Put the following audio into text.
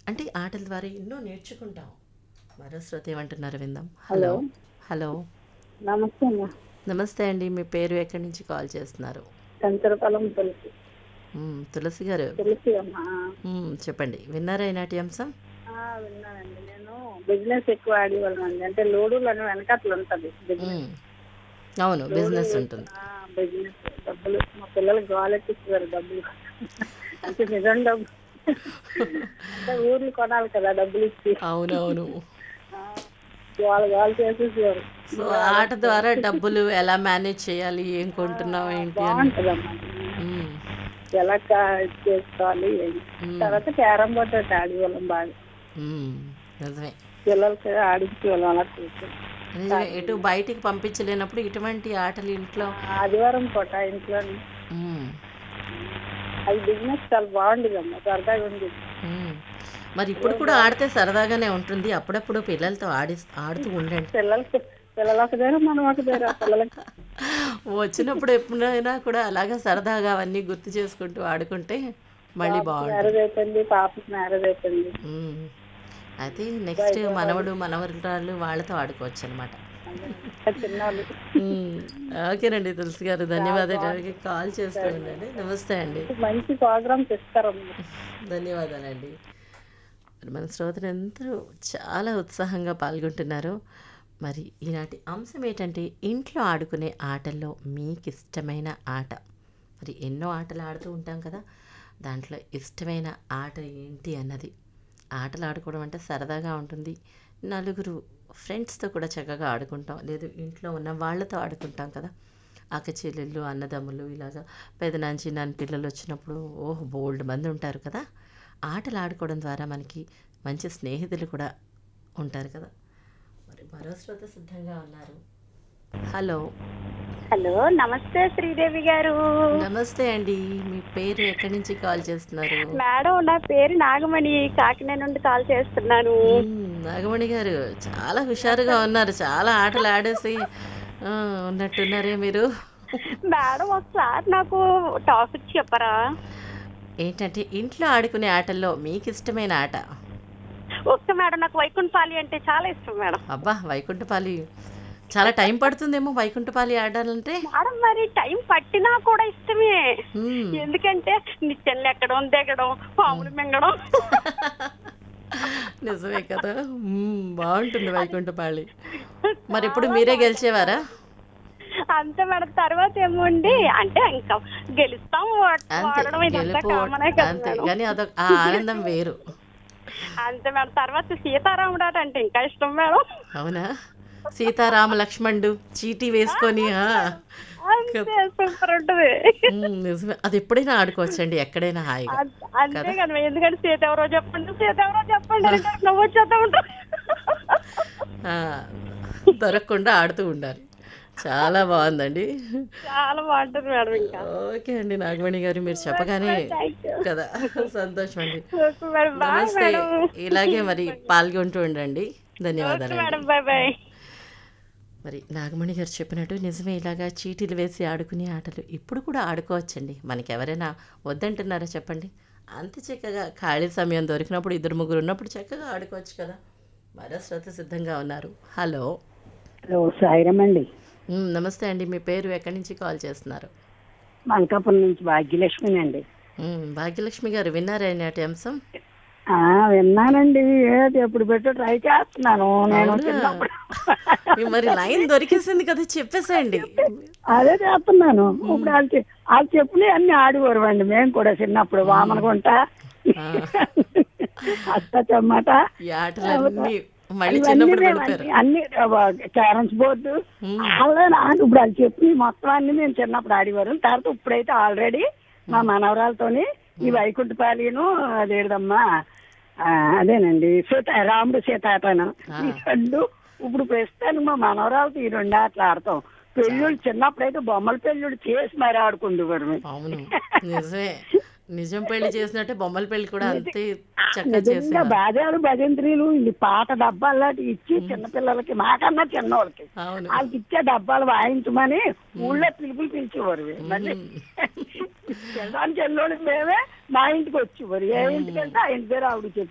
అంటే ఆటల ద్వారా ఎన్నో నేర్చుకుంటాం మరో శ్రోత ఏమంటున్నారు విందాం హలో. హలో నమస్తే అమ్మా నమస్తే అండి మీ పేరు ఎక్కడి నుంచి కాల్ చేస్తున్నారు కంచరపాలెం తులసి మ్మ్, తులసి గారు తులసి అమ్మా మ్మ్, చెప్పండి విన్నారా ఈనాటి అంశం ఆ, విన్నానండి నేను బిజినెస్ ఎక్కువ ఆడేవాళ్ళం అండి అంటే లోడులను వెనకట్లు ఉంటుంది బిజినెస్ మ్మ్. అవును బిజినెస్ ఉంటుంది ఆ, బిజినెస్ డబ్బులు మా పిల్లలకి గోలెట్ ఇచ్చేవారు డబ్బులు అంటే నిజం డబ్బు అంటే ఊర్లు కొనాలి కదా డబ్బులు ఇచ్చి అవునవును ఆ, గోల గోల చేసేసేవారు సో ఆట ద్వారా డబ్బులు ఎలా మేనేజ్ చేయాలి ఏం కొంటున్నాం ఏంటి అని బాగుంటుందమ్మా మ్మ్. ఎలా కా- ఇది చేసుకోవాలి ఏంటి. మ్మ్. తర్వాత క్యారమ్ బోర్డు ఒకటి ఆడేవాళ్ళం బాగా మ్మ్. నిజమే పిల్లలకి ఆడించే వాళ్ళం అలా కూర్చొని నిజమే ఎటు బయటికి పంపించలేనప్పుడు ఇటువంటి ఆటలు ఇంట్లో ఆదివారం పూట ఇంట్లో మ్మ్. అది బిజినెస్ చాలా బాగుండేది అమ్మ సరదాగా ఉంది మ్మ్. మరి ఇప్పుడు కూడా ఆడితే సరదాగానే ఉంటుంది అప్పుడప్పుడు పిల్లలతో ఆడి ఆడుతూ ఉండండి పిల్లలకి పిల్లలు ఒక దగ్గర మనం ఒక దగ్గర పిల్లలకి వచ్చినప్పుడు ఎప్పుడైనా కూడా అలాగా సరదాగా అవన్నీ గుర్తు చేసుకుంటూ ఆడుకుంటే మళ్ళీ బాగుంటుంది మ్యారేజ్ అయిపోయింది పాపకి మ్యారేజ్ అయిపోయింది మ్మ్. అయితే నెక్స్ట్ మనవడు మనవరాళ్ళు వాళ్ళతో ఆడుకోవచ్చు అనమాట చిన్నవాళ్ళు ఓకేనండి తులసి గారు ధన్యవాదాలు కాల్ చేస్తూ ఉండండి నమస్తే అండి మంచి ప్రోగ్రామ్స్ ఇస్తారమ్మా ధన్యవాదాలండి మరి మన శ్రోతలు ఎందరూ చాలా ఉత్సాహంగా పాల్గొంటున్నారు మరి ఈనాటి అంశం ఏంటంటే ఇంట్లో ఆడుకునే ఆటల్లో మీకు ఇష్టమైన ఆట మరి ఎన్నో ఆటలు ఆడుతూ ఉంటాం కదా దాంట్లో ఇష్టమైన ఆట ఏంటి అన్నది ఆటలు ఆడుకోవడం అంటే సరదాగా ఉంటుంది నలుగురు ఫ్రెండ్స్తో కూడా చక్కగా ఆడుకుంటాం లేదు ఇంట్లో ఉన్న వాళ్ళతో ఆడుకుంటాం కదా అక్క చెల్లెళ్ళు అన్నదమ్ములు ఇలాగా పెదనాన్న చిన్నాన్న పిల్లలు వచ్చినప్పుడు ఓహ్ బోల్డ్ మంది ఉంటారు కదా ఆటలు ఆడుకోవడం ద్వారా మనకి మంచి స్నేహితులు కూడా ఉంటారు కదా మరి మరో శ్రోత సిద్ధంగా ఉన్నారు హలో హలో నమస్తే శ్రీదేవి గారు నమస్తే అండి మీ పేరు ఎక్కడి నుంచి కాల్ చేస్తున్నారు మేడం నా పేరు నాగమణి కాకినాడ నుండి కాల్ చేస్తున్నాను మ్మ్, నాగమణి గారు చాలా హుషారుగా ఉన్నారు చాలా ఆటలు ఆడేసి ఆ, ఉన్నట్టున్నారే మీరు మేడం ఒకసారి నాకు టాపిక్ చెప్పరా ఏంటంటే ఇంట్లో ఆడుకునే ఆటల్లో మీకు ఇష్టమైన ఆట ఒక్క మేడం నాకు వైకుంఠపాలి అంటే చాలా ఇష్టం మేడం అబ్బా వైకుంఠపాలి చాలా టైం పడుతుందేమో వైకుంఠపాలి ఆడాలంటే మేడం మరి టైం పట్టినా కూడా ఇష్టమే మ్మ్. ఎందుకంటే నిచ్చెనలు ఎక్కడం దిగడం పాములు మింగడం నిజమే కదా మ్మ్, బాగుంటుంది వైకుంఠపాళి మరి ఇప్పుడు మీరే గెలిచేవారా అంతే మేడం తర్వాత ఏమోండి అంటే ఇంకా గెలుస్తాం ఓడ- అంతే ఓడడం ఇదంతా గెలుపు కామనే కదా అంతే మేడం. కానీ అదొక ఆ ఆనందం వేరు అంతే మేడం తర్వాత సీతారాముడు ఆట అంటే ఇంకా ఇష్టం మేడం అవునా సీతారామ లక్ష్మణుడు చీటీ వేసుకొని ఆ, అంతే సూపర్ ఉంటుంది మ్మ్, నిజమే అది ఎప్పుడైనా ఆడుకోవచ్చండి ఎక్కడైనా హాయిగా అంత- అంతే కదా ఎందుకంటే సీత ఎవరో చెప్పండి సీత ఎవరో చెప్పండి అని అంటే నువ్వు వచ్చేస్తా ఉంటావు ఆ, దొరకకుండా ఆడుతూ ఉండాలి చాలా బాగుందండి చాలా బాగుంటుంది మేడం ఇంకా ఓకే అండి నాగమణి గారు మీరు చెప్పగానే కదా సంతోషం అండి ఓకే మేడం బాయ్ నమస్తే మేడం ఇలాగే మరి పాల్గొంటూ ఉండండి ఓకే ధన్యవాదాలు మేడం బాయ్ బాయ్ మరి నాగమణి గారు చెప్పినట్టు నిజమే ఇలాగా చీటీలు వేసి ఆడుకునే ఆటలు ఇప్పుడు కూడా ఆడుకోవచ్చండి మనకి ఎవరైనా వద్దంటున్నారా చెప్పండి అంత చక్కగా ఖాళీ సమయం దొరికినప్పుడు ఇద్దరు ముగ్గురు ఉన్నప్పుడు చక్కగా ఆడుకోవచ్చు కదా మరో శ్రోత సిద్ధంగా ఉన్నారు హలో హలో సాయిరం అండి మ్, నమస్తే అండి మీ పేరు ఎక్కడి నుంచి కాల్ చేస్తున్నారు మల్కాపురం నుంచి భాగ్యలక్ష్మి అండి మ్, భాగ్యలక్ష్మి గారు విన్నారా నాటి అంశం ఆ విన్నానండి ఏది ఎప్పుడు పెట్టో ట్రై చేస్తున్నాను నేను అవునా? చిన్నప్పుడు మీ మరి లైన్ దొరికేసింది కదా చెప్పేసేయండి అదే చేస్తున్నాను ఇప్పుడు వాళ్ళు చె- వాళ్ళు చెప్పులు అన్ని ఆడేవారు అండి మేము కూడా చిన్నప్పుడు వామనగుంట ఆ. అత్త చెమ్మట ఈ ఆటలన్నీ మళ్ళీ ఇవన్నీ చిన్నప్పుడు మేము గడిపారు అన్ని క్యారమ్స్ బోర్డు మ్, అలా నా- ఇప్పుడు వాళ్ళు చెప్పి మొత్తం అన్ని మేము చిన్నప్పుడు ఆడేవారు తర్వాత ఇప్పుడైతే ఆల్రెడీ మా మనవరాలతోని ఈ వైకుంఠపాలిను అదేదమ్మా ఆ, అదేనండి సీత రాముడు సీతాటను ఈ రెండు ఇప్పుడు ప్రస్తుతానికి మా మనవరాలతో ఈ రెండు ఆటలు ఆడతాం పెళ్ళిళ్ళు చిన్నప్పుడైతే బొమ్మల పెళ్ళిళ్ళు చేసి మరి ఆడుకుండేవారు మేము. అవును నిజమే నిజం పెళ్లి చేసినట్టే బొమ్మల పెళ్లి కూడా అంతే చక్కగా నిజంగా చేసేవారు బాజాలు భజంత్రీలు ఈ పాత డబ్బాలు లాంటివి ఇచ్చి చిన్నపిల్లలకి మాకన్నా చిన్నోళ్ళకి అవును వాళ్ళకి ఇచ్చే డబ్బాలు వాయించమని ఊళ్ళో పిలుపులు పిలిచేవారు మళ్ళీ చెల్లాని చెల్లోళ్ళకి మేమే మా ఇంటికి వచ్చేవారు ఏ ఇంటికి వెళ్తే ఆ ఇంటి పేరు ఆవిడ చెప్పి